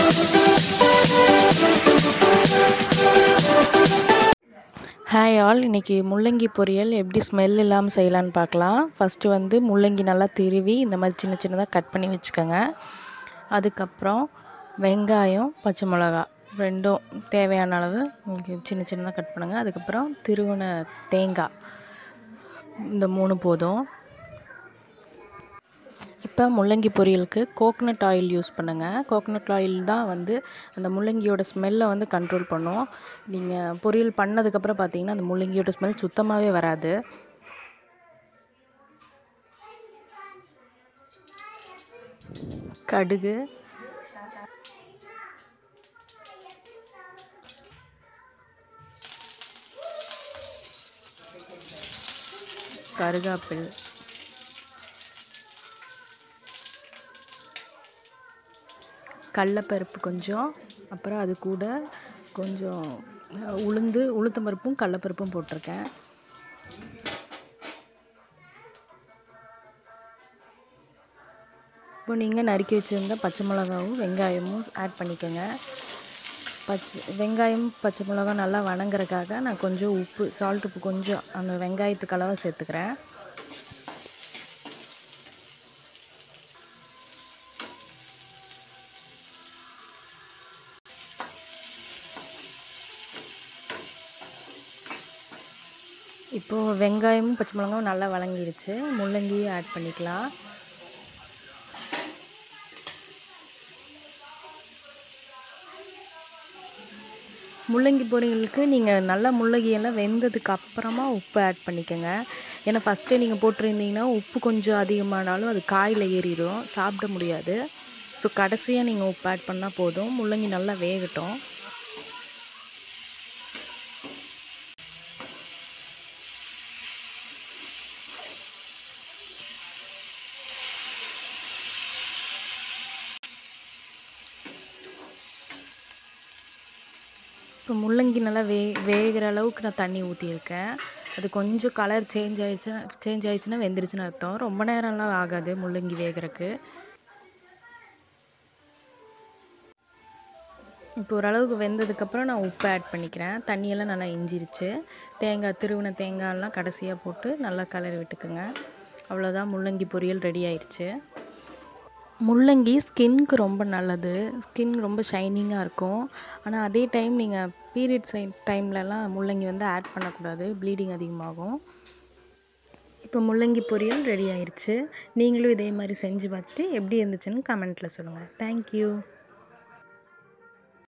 hi all இன்றைக்கி முள்ளங்கி பொரியல் எப்படி ஸ்மெல் இல்லாமல் செய்யலான்னு பார்க்கலாம் ஃபஸ்ட்டு வந்து முள்ளங்கி நல்லா திருவி இந்த மாதிரி சின்ன சின்னதாக கட் பண்ணி வச்சுக்கோங்க அதுக்கப்புறம் வெங்காயம் பச்சை மிளகா ரெண்டும் தேவையான அளவு உங்களுக்கு சின்ன சின்னதாக கட் பண்ணுங்கள் அதுக்கப்புறம் திருவன தேங்காய் இந்த மூணு போதும் இப்போ முள்ளங்கி பொரியலுக்கு கோகனட் ஆயில் யூஸ் பண்ணுங்கள் கோகனட் ஆயில் தான் வந்து அந்த முள்ளங்கியோட ஸ்மெல்லை வந்து கண்ட்ரோல் பண்ணும் நீங்கள் பொரியல் பண்ணதுக்கப்புறம் பார்த்தீங்கன்னா அந்த முள்ளங்கியோட ஸ்மெல் சுத்தமாகவே வராது கடுகு கருகாப்பில் கடலப்பருப்பு கொஞ்சம் அப்புறம் அது கூட கொஞ்சம் உளுந்து உளுத்தம்பருப்பும் கடலப்பருப்பும் போட்டிருக்கேன் இப்போ நீங்கள் நறுக்கி வச்சுருந்த பச்சை மிளகாவும் வெங்காயமும் ஆட் பண்ணிக்கோங்க பச்சை வெங்காயம் பச்சை மிளகா நல்லா வணங்குறதுக்காக நான் கொஞ்சம் உப்பு சால்ட் உப்பு கொஞ்சம் அந்த வெங்காயத்துக்கு அளவாக சேர்த்துக்கிறேன் இப்போது வெங்காயமும் பச்சை மிளகாவும் நல்லா வழங்கிடுச்சு முள்ளங்கியும் ஆட் பண்ணிக்கலாம் முள்ளங்கி பொரியலுக்கு நீங்கள் நல்லா முள்ளங்கியெல்லாம் வெந்ததுக்கு அப்புறமா உப்பு ஆட் பண்ணிக்கோங்க ஏன்னா ஃபஸ்ட்டே நீங்கள் போட்டிருந்தீங்கன்னா உப்பு கொஞ்சம் அதிகமானாலும் அது காயில் ஏறிடும் சாப்பிட முடியாது ஸோ கடைசியாக நீங்கள் உப்பு ஆட் பண்ணால் போதும் முள்ளங்கி நல்லா வேகட்டும் இப்போ முள்ளங்கி நல்லா வே வேகிற அளவுக்கு நான் தண்ணி ஊற்றியிருக்கேன் அது கொஞ்சம் கலர் சேஞ்ச் ஆயிடுச்சுன்னா சேஞ்ச் ஆயிடுச்சுன்னா வெந்துருச்சுன்னு அர்த்தம் ரொம்ப நேரம்லாம் ஆகாது முள்ளங்கி வேகிறதுக்கு இப்போ ஓரளவுக்கு வெந்ததுக்கப்புறம் நான் உப்பு ஆட் பண்ணிக்கிறேன் தண்ணியெல்லாம் நல்லா இஞ்சிருச்சு தேங்காய் திருவின தேங்காயெல்லாம் கடைசியாக போட்டு நல்லா கலரி விட்டுக்குங்க அவ்வளோதான் முள்ளங்கி பொரியல் ரெடி ஆயிடுச்சு முள்ளங்கி ஸ்கின்க்கு ரொம்ப நல்லது ஸ்கின் ரொம்ப ஷைனிங்காக இருக்கும் ஆனால் அதே டைம் நீங்கள் பீரியட்ஸ் டைம்லலாம் முள்ளங்கி வந்து ஆட் பண்ணக்கூடாது ப்ளீடிங் அதிகமாகும் இப்போ முள்ளங்கி பொரியல் ரெடி ஆயிடுச்சு நீங்களும் இதே மாதிரி செஞ்சு பார்த்து எப்படி இருந்துச்சுன்னு கமெண்ட்டில் சொல்லுங்கள் தேங்க்யூ